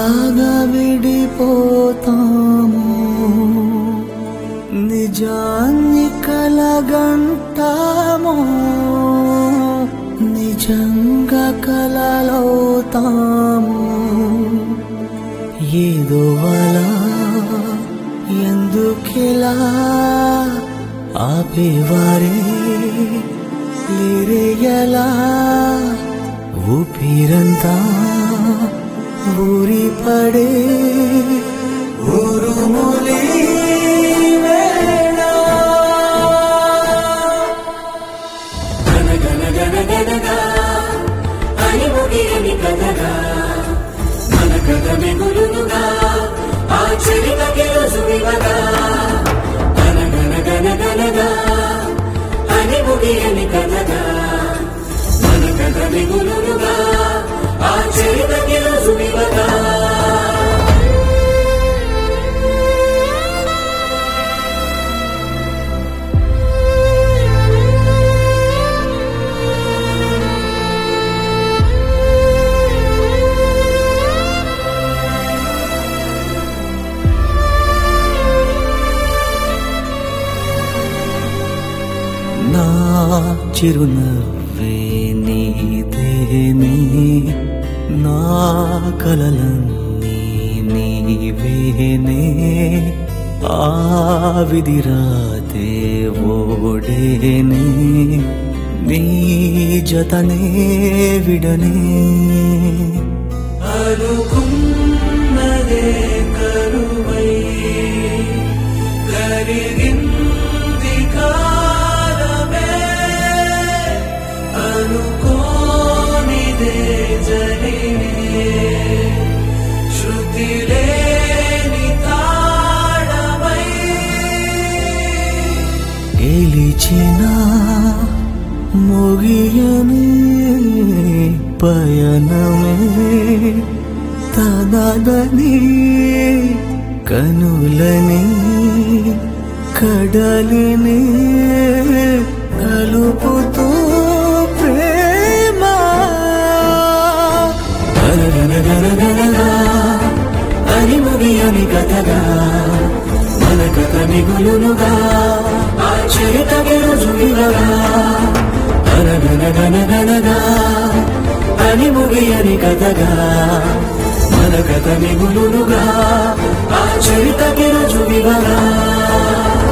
ఎలాగా విడిపోతాము నిజాన్ని కలగంటాము నిజంగా కలలవుతాము ఏదో అలా ఎందుకిలా ఆపేవారే లేరేయలా ఊపిరంతా ఊరి పడే ఊరుములి వేళ గనగనగనగనగా అని ముగియని కథగా మన కథ మిగులుగా ఆ చరితకి రుజువివగా గనగనగనగనగా అని ముగియని కథగా మన కథ మిగులుగా ఆ చరితకి రుజువివగా నా చిరునవ్వే నీదేనే నా కలలన్నీ నీవేనే ఆ విధిరాతే ఓడేనే నీ జతనే విడనే అనుకున్నదే కరువై కరిగింది కాలమే అనుకోనిదే జరిగే శృతి లేని తాళమై గెలిచిన ముగియని పయనమే తనదని కనులని కడలిని కలుపుతూ ప్రేమ గనగనగనగనగా అని ముగియని కథగా మన కథ మిగులునుగా ఆ చరితకి రుజువివగా గనగనగనగనగా అని ముగియని కథగా మన కథ మిగులునుగా ఆ చరితకి రుజువివగా